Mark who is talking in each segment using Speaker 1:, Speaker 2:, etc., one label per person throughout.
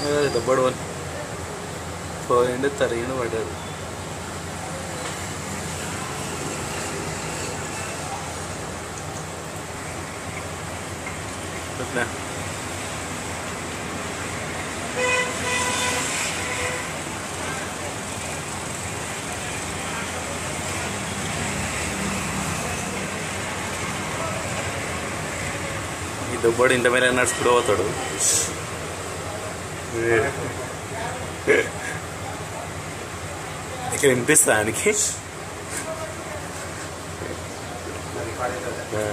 Speaker 1: దబ్బడు అని పోయిండు తరిగిన పడ్డాడు చెప్పినా ఈ దెబ్బడు ఇంత మీద నడుచుకుంటూ పోతాడు ఇక్కడ వినిపిస్తా ఆయనకి ఆ.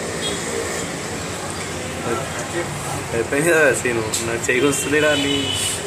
Speaker 1: అయిపోయింది కదా సీను నాకు చేయకొస్తుంది అని